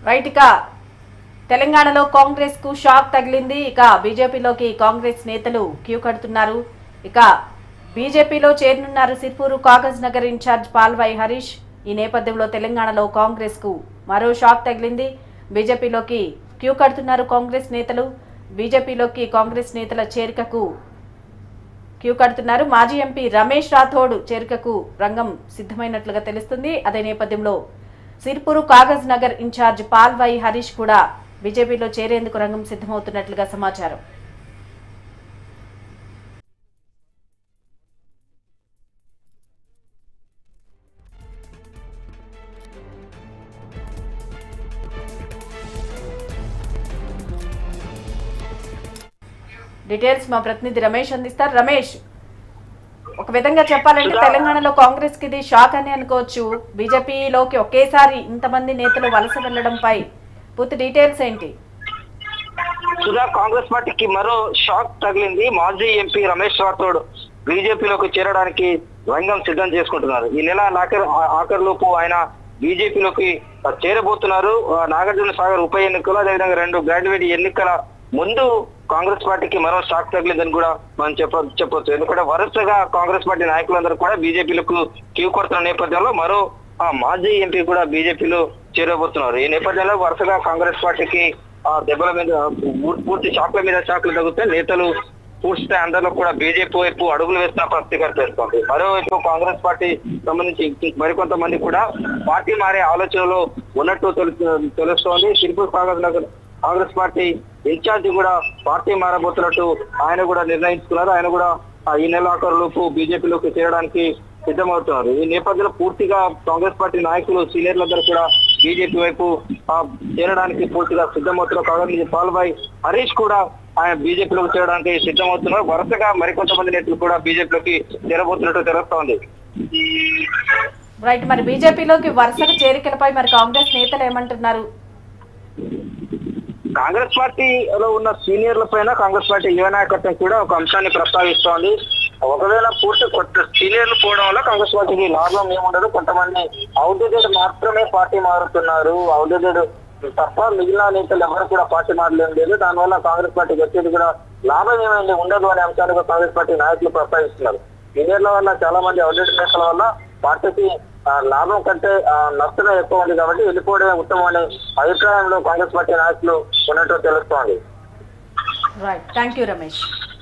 right ఇక తెలంగాణలో కాంగ్రెస్ కు షాక్ తగిలింది ఇక బీజేపీలోకి కాంగ్రెస్ నేతలు క్యూ కడుతున్నారు ఇక బీజేపీలో చేరనున్నారు సిర్పూరు కాగజ్ నగర్ ఇన్ఛార్జ్ పాల్వాయి హరీష్ ఈ నేపథ్యంలో తెలంగాణలో కాంగ్రెస్ కు మరో షాక్ తగిలింది బీజేపీలోకి క్యూ కడుతున్నారు కాంగ్రెస్ నేతలు బీజేపీలోకి కాంగ్రెస్ నేతల చేరికకు క్యూ కడుతున్నారు మాజీ ఎంపీ రమేష్ రాథోడ్ చేరికకు రంగం సిద్ధమైనట్లుగా తెలుస్తుంది అదే నేపథ్యంలో సిర్పూరు కాగజ్ నగర్ ఇన్ఛార్జ్ పాల్వాయి హరీష్ కూడా బీజేపీలో చేరేందుకు రంగం సిద్ధమవుతున్నట్లుగా సమాచారం డీటెయిల్స్ మా ప్రతినిధి రమేష్ అందిస్తారు రమేష్ ఒక విధంగా చెప్పాలంటే తెలంగాణలో కాంగ్రెస్ కి ఇది షాక్ అని అనుకోవచ్చు బీజేపీలోకి ఒకేసారి ఇంతమంది నేతలు వలస వెళ్లడంపై పూర్తి డీటెయిల్స్ ఏంటి సుధా కాంగ్రెస్ పార్టీకి మరో షాక్ తగిలింది మాజీ ఎంపీ రమేష్ రాథోడ్ బీజేపీలోకి చేరడానికి రంగం సిద్ధం చేసుకుంటున్నారు ఈ నెల ఆఖరు ఆఖరులోపు ఆయన బీజేపీలోకి చేరబోతున్నారు ఆ, నాగార్జున సాగర్ ఉప ఎన్నికలు అదేవిధంగా రెండు గ్రాడ్యుయేట్ ఎన్నికల ముందు కాంగ్రెస్ పార్టీకి మరో షాక్ తగిలిందని కూడా మనం చెప్ప చెప్పొచ్చు ఎందుకంటే వరుసగా కాంగ్రెస్ పార్టీ నాయకులందరూ కూడా బీజేపీలకు క్యూ కొడుతున్న నేపథ్యంలో మరో ఆ మాజీ ఎంపీ కూడా బీజేపీలో చేరబోతున్నారు ఈ నేపథ్యంలో వరుసగా కాంగ్రెస్ పార్టీకి ఆ దెబ్బల మీద పూ- పూర్తి షాక్ల మీద షాక్లు తగ్గితే నేతలు పూర్తి స్థాయి అందరిలో కూడా బీజేపీ వైపు అడుగులు వేస్తున్న పరిస్థితి కనిపిస్తోంది మరోవైపు కాంగ్రెస్ పార్టీ సంబంధించి ఇంక- మరికొంతమంది కూడా పార్టీ మారే ఆలోచనలో ఉన్నట్టు తెలు- తెలుస్తోంది సిరిపూర్ కాంగ్రెస్ నగర్ కాంగ్రెస్ పార్టీ ఇన్ఛార్జి కూడా పార్టీ మారబోతున్నట్టు ఆయన కూడా నిర్ణయించుకున్నారు ఆయన కూడా ఆ ఈ నెల ఆఖరులోపు బీజేపీలోకి చేరడానికి సిద్ధమవుతున్నారు ఈ నేపథ్యంలో పూర్తిగా కాంగ్రెస్ పార్టీ నాయకులు సీనియర్లందరూ కూడా బీజేపీ వైపు ఆ, చేరడానికి పూర్తిగా సిద్ధమవుతున్నారు కాంగ్రెస్ పాల్బాయ్ హరీష్ కూడా ఆయన బీజేపీలోకి చేరడానికి సిద్ధమవుతున్నారు వరుసగా మరికొంతమంది నేతలు కూడా బీజేపీలోకి చేరబోతున్నట్టు తెలుస్తోంది రైట్ మరి బీజేపీలోకి వరుసగా చేరికలపై మరి కాంగ్రెస్ నేతలు ఏమంటున్నారు కాంగ్రెస్ పార్టీలో ఉన్న సీనియర్ల పైన కాంగ్రెస్ పార్టీ యువ నాయకత్వం కూడా ఒక అంశాన్ని ప్రస్తావిస్తోంది ఒకవేళ పూర్తి కొత్త సీనియర్లు పోవడం వల్ల కాంగ్రెస్ పార్టీకి లాభం ఏముండదు కొంతమంది అవుట్డేటెడ్ మాత్రమే పార్టీ మారుతున్నారు అవుట్డేటెడ్ తప్ప మిగిలిన నేతలు ఎవరు కూడా పార్టీ మారలేం లేదు దానివల్ల కాంగ్రెస్ పార్టీకి వచ్చేది కూడా లాభం ఏమైంది ఉండదు అనే అంశాన్ని కూడా కాంగ్రెస్ పార్టీ నాయకులు ప్రస్తావిస్తున్నారు సీనియర్ల వల్ల చాలా మంది అవుట్డేటెడ్ నేతల వల్ల పార్టీకి ఆ, లాభం కంటే ఆ, నష్టమే ఎక్కువ ఉంది కాబట్టి వెళ్ళిపోవడమే ఉత్తమం అనే అభిప్రాయంలో కాంగ్రెస్ పార్టీ నాయకులు ఉన్నట్టు తెలుస్తోంది రైట్ థ్యాంక్ యూ రమేష్